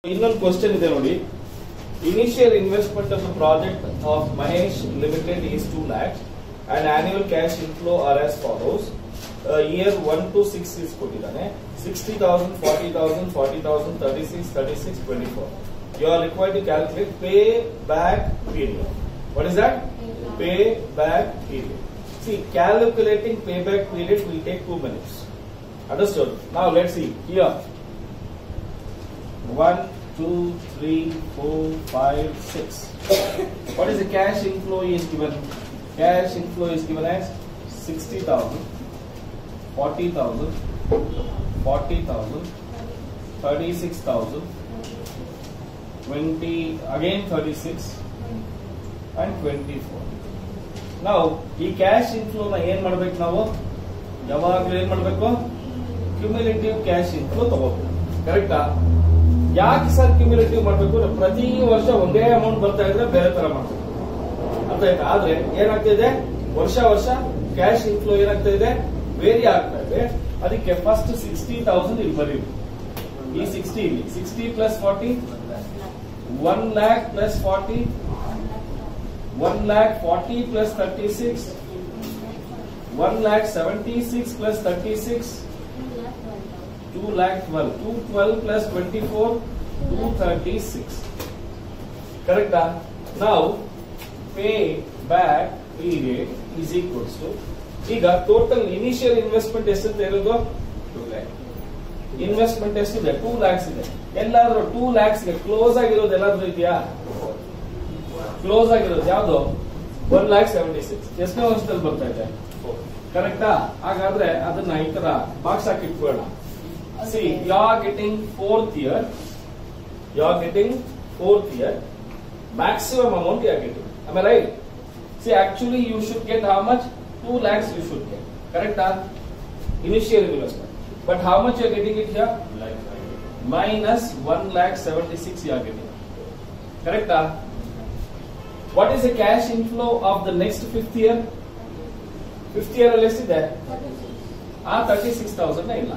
ಇನ್ನೊಂದು ಕ್ವಶನ್ ಇದೆ ನೋಡಿ initial investment of the project of Mahesh limited is two lakhs and annual cash inflow are as follows year one to six is ಕೊಟ್ಟಿದ್ದಾನೆ sixty thousand forty thousand forty thousand thirty six thirty six twenty four you are required to calculate pay back period what is that pay back period see calculating pay back period will take two minutes understood ನಾವು let see here One, two, three, four, five, six. What is the cash inflow is given? Cash inflow is given as sixty thousand, forty thousand, forty thousand, thirty-six thousand, twenty again thirty-six, and twenty-four. Now ಈ cash inflow ನ ಏನ್ ಮಾಡ್ಬೇಕು ನಾವು ಯಾವಾಗ್ಲೂ ಏನ್ ಮಾಡ್ಬೇಕು cumulative cash inflow ತಗೋಬೇಕು ಕರೆಕ್ಟಾ ಯಾಕೆ ಸರ್ ಕ್ಯುಮ್ಯುಲೇಟಿವ್ ಮಾಡಬೇಕು ಪ್ರತಿ ವರ್ಷ ಒಂದೇ ಅಮೌಂಟ್ ಬರ್ತಾ ಇದ್ರೆ ಬೇರೆ ತರ ಮಾಡ್ಬೇಕು ಅರ್ಥ ಆಯ್ತಾ ಆದ್ರೆ ಏನಾಗ್ತಾ ಇದೆ ವರ್ಷ ವರ್ಷ ಕ್ಯಾಶ್ ಇನ್ಫ್ಲೋ ಏನಾಗ್ತಾ ಇದೆ ವೇರಿ ಆಗ್ತಾ ಇದೆ ಅದಕ್ಕೆ ಫಸ್ಟ್ ಸಿಕ್ಸ್ಟಿ ತೌಸಂಡ್ ಇಲ್ಲಿ ಬರೀರಿ ಈ ಸಿಕ್ಸ್ಟಿ ಇಲ್ಲಿ sixty plus forty one lakh plus forty one lakh forty plus thirty six one lakh seventy six plus thirty six 2 lakh 12. 212 plus 24, 236. Correct? ah? Now, pay back period is equals to ಈಗ total initial investment ಎಷ್ಟಂತ ಇರೋದು investment ಎಷ್ಟಿದೆ two lakhs ಇದೆ ಎಲ್ಲಾದ್ರೂ two lakhs ಗೆ close ಆಗಿರೋದು ಎಲ್ಲಾದ್ರೂ ಇದೆಯಾ ಕ್ಲೋಸ್ ಆಗಿರೋದು ಯಾವ್ದು ಒನ್ ಲ್ಯಾಕ್ ಸೆವೆಂಟಿ ಸಿಕ್ಸ್ ಎಷ್ಟನೇ ವರ್ಷದಲ್ಲಿ ಬರ್ತಾ ಇದೆ ಕರೆಕ್ಟಾ ಹಾಗಾದ್ರೆ ಅದನ್ನ ಈ ತರ ಬಾಕ್ಸ್ ಹಾಕಿ ಇಟ್ಕೊಳ್ಳೋಣ See, you are getting fourth year. You are getting fourth year. Maximum amount you are getting. Am I right? See, actually you should get how much? Two lakhs you should get. Correct? Huh? Initial investment. But how much you are getting it here? Minus one lakh seventy six you are getting. Correct? Huh? What is the cash inflow of the next fifth year? Fifth year ಅಲ್ಲಿ ಎಷ್ಟಿದೆ ಆ thirty six thousand ಇಲ್ಲ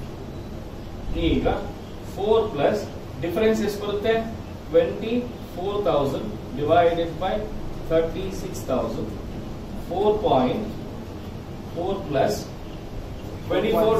ಈಗ four plus difference ಎಷ್ಟು ಬರುತ್ತೆ twenty four thousand divided by thirty six thousand four point four plus twenty four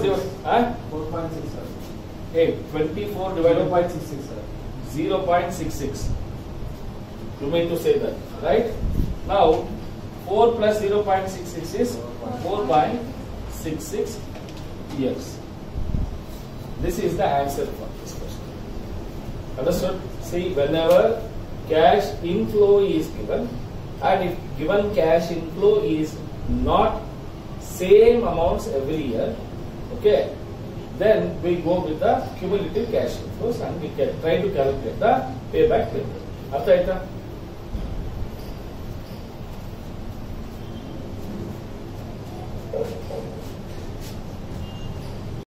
ಏ twenty four divided by zero point six six. You mean to say that, right? Now, four plus zero point six six is four point six six years. This is the answer for this question. Understood? See, whenever cash inflow is given, and if given cash inflow is not same amounts every year, okay, then we go with the cumulative cash inflows and we can try to calculate the payback period. ಅರ್ಥ ಆಯ್ತಾ